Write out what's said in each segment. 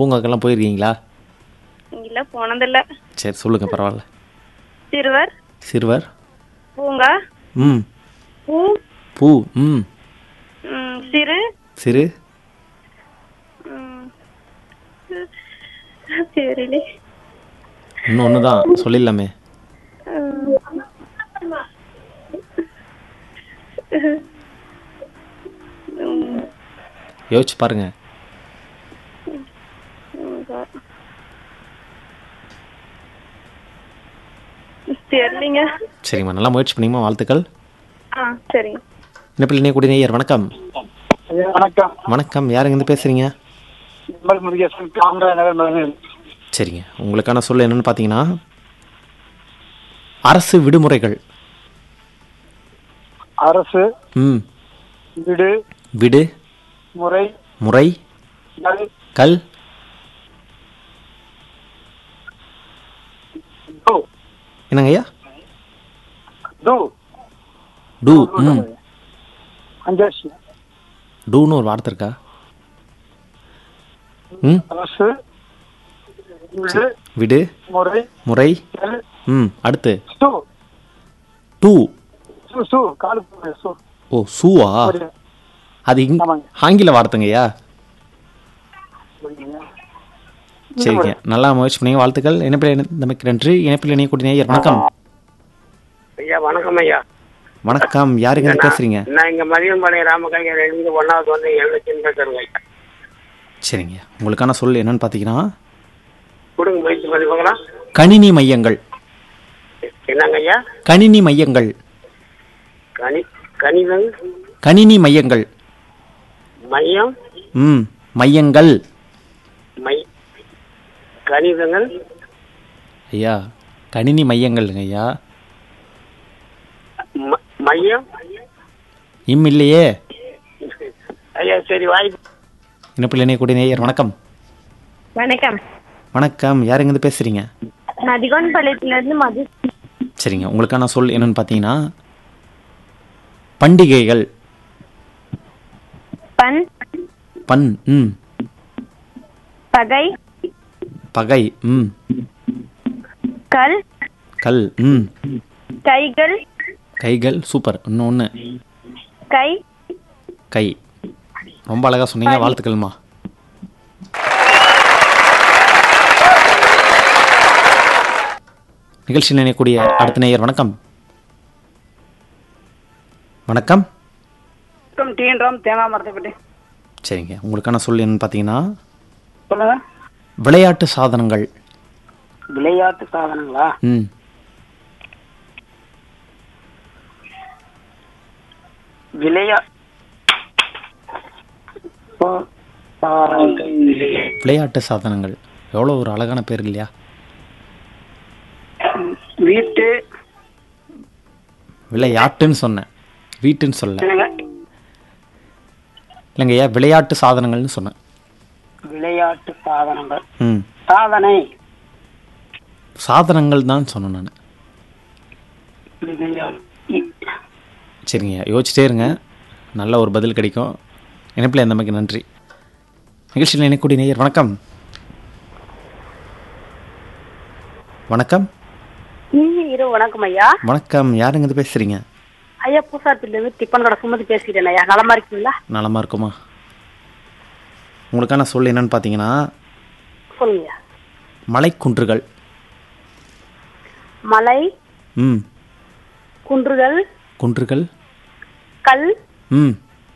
பூங்காக்கெல்லாம் போயிருக்கீங்களா இல்ல போனதில்ல சரி சொல்லுங்க பரவாயில்ல சிறுவர் சிறுவர் பூங்கா ம் பூ பூ ம் ம், சிறு சிறு ம், தெரியல இன்னும் ஒன்று தான் சொல்லிடலாமே யோசிச்சு பாருங்க தெரியலங்க சரிம்மா நல்லா முயற்சி பண்ணிங்கம்மா வாழ்த்துக்கள் ஆ சரிங்க இணைப்பில் இணையக்கூடிய நேயர் வணக்கம் ஐயா வணக்கம் வணக்கம் யாருங்க இருந்து பேசுறீங்க நிர்மல் முருகேசன் காமராஜ் நகர் மதுரை சரிங்க உங்களுக்கான சொல் என்னன்னு பார்த்தீங்கன்னா அரசு விடுமுறைகள் அரசு ம் வீடு விடு முறை முறை நல், கல் து, என்னங்க ஐயா து, டூ ம் அஞ்சாச்சு டூன்னு ஒரு வார்த்தை இருக்கா ம் அரசு வீடு விடு முறை முறை நல், ம் அடுத்து சு டூ சு சு காலுக்கு சு ஓ சூவா ஒரு, அது இங் ஆமாங்க. ஆங்கில வார்த்தைங்கய்யா புரியுதுங்க. சரிங்க நல்லா முயற்சி பண்ணீங்க வாழ்த்துக்கள் இணைப்பில் இணை- நமக்கு நன்றி இணைப்பில் இணையக்கூடிய நேயர் வணக்கம் ஐயா வணக்கம் ஐயா வணக்கம் யாருங்க இருந்து பேசுறீங்க நான் இங்க மதியம்பாளையம் ராமகாய்கர் இருந்து ஒன்னாவது வந்து ஏழு லட்சம் பேசுறேங்க ஐயா சரிங்க உங்களுக்கான சொல் என்னன்னு பார்த்தீங்கன்னா கொடுங்க முயற்சி பண்ணி பார்க்கலாம் கணினி மையங்கள் என்னங்க ஐயா கணினி மையங்கள் கனி கணிதம் கணினி மையங்கள் மையம் ம் மையங்கள் மை கணிதங்கள் ஐயா கணினி மையங்கள்ங்க ஐயா ம- மையம் இம் இல்லையே ஐயா சரி வாய்ப்பு இணைப்பில் இணையக்கூடிய நேயர் வணக்கம் வணக்கம் வணக்கம் யாருங்க இருந்து பேசுறீங்க நான் திகோன்பள்ளியத்துல இருந்து மது சரிங்க உங்களுக்கான சொல் என்னன்னு பார்த்தீங்கன்னா பண்டிகைகள் பன் பன் ம் பகை பகை ம் கல் கல் ம் கைகள் கைகள் சூப்பர் இன்னும் ஒன்று கை கை ரொம்ப அழகா சொன்னீங்க வாழ்த்துக்கள்மா நிகழ்ச்சி நினைக்கூடிய அடுத்த நேயர் வணக்கம் வணக்கம் டிஎன் ராம் தேங்காய் மரத்தைப்பட்டி சரிங்க உங்களுக்கான சொல் என்னன்னு பார்த்தீங்கன்னா சொல்லுங்க விளையாட்டு சாதனங்கள் விளையாட்டு சாதனங்களா ம் விளையா பா- பாறை. விளையாட்டு சாதனங்கள் எவ்வளோ ஒரு அழகான பேர் இல்லையா வீட்டு விளையாட்டுன்னு சொன்னேன் வீட்டுன்னு சொல்ல என்னங்க? இல்லைங்க ஐயா விளையாட்டு சாதனங்கள்னு சொன்னேன் விளையாட்டு சாதனங்கள் ம் சாதனை சாதனங்கள் தான் சொன்னேன் நான் விளையா- இ- சரிங்க யோசிச்சிட்டே இருங்க நல்ல ஒரு பதில் கிடைக்கும் இணைப்பில் எந்தமைக்கு நன்றி நிகழ்ச்சியில் இணைக்கூடிய நேயர் வணக்கம் வணக்கம் இரு வணக்கம் ஐயா வணக்கம் யாருங்க இது பேசுறீங்க ஐயா பூசாரத்துல இருந்து டிப்பன் கடை சுமதி பேசிக்கிறேன் ஐயா நலமா இருக்கீங்களா நலமா இருக்குமா உங்களுக்கான சொல் என்னன்னு பார்த்தீங்கன்னா சொல்லுங்க மலைக்குன்றுகள் மலை ம் குன்றுகள் குன்றுகள் கல் ம்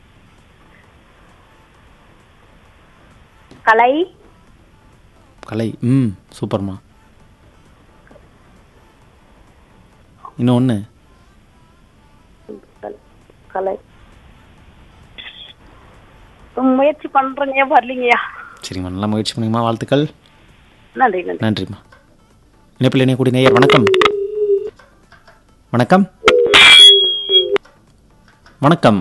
கலை கலை ம் சூப்பர்மா இன்னும் ஒன்று கலை முயற்சி பண்றேங்க வரலீங்கய்யா சரிம்மா நல்லா முயற்சி பண்ணுங்கம்மா வாழ்த்துக்கள் நன்றி நன்றி நன்றிம்மா இணைப்பில் இணையக்கூடிய நேயர் வணக்கம் வணக்கம் வணக்கம்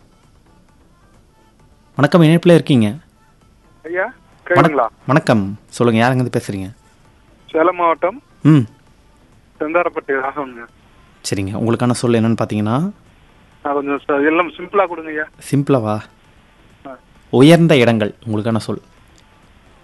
வணக்கம் இணைப்பில் இருக்கீங்க ஐயா வணக்- கேளுங்களா வணக்கம் சொல்லுங்க யாருங்க இருந்து பேசுறீங்க சேலம் மாவட்டம் ம் செந்தாரப்பட்டி ராகவனுங்க சரிங்க உங்களுக்கான சொல் என்னன்னு பார்த்தீங்கன்னா நான் கொஞ்சம் ச- எல்லாம் சிம்பிளா கொடுங்க ஐயா சிம்பிளவா உயர்ந்த இடங்கள் உங்களுக்கான சொல்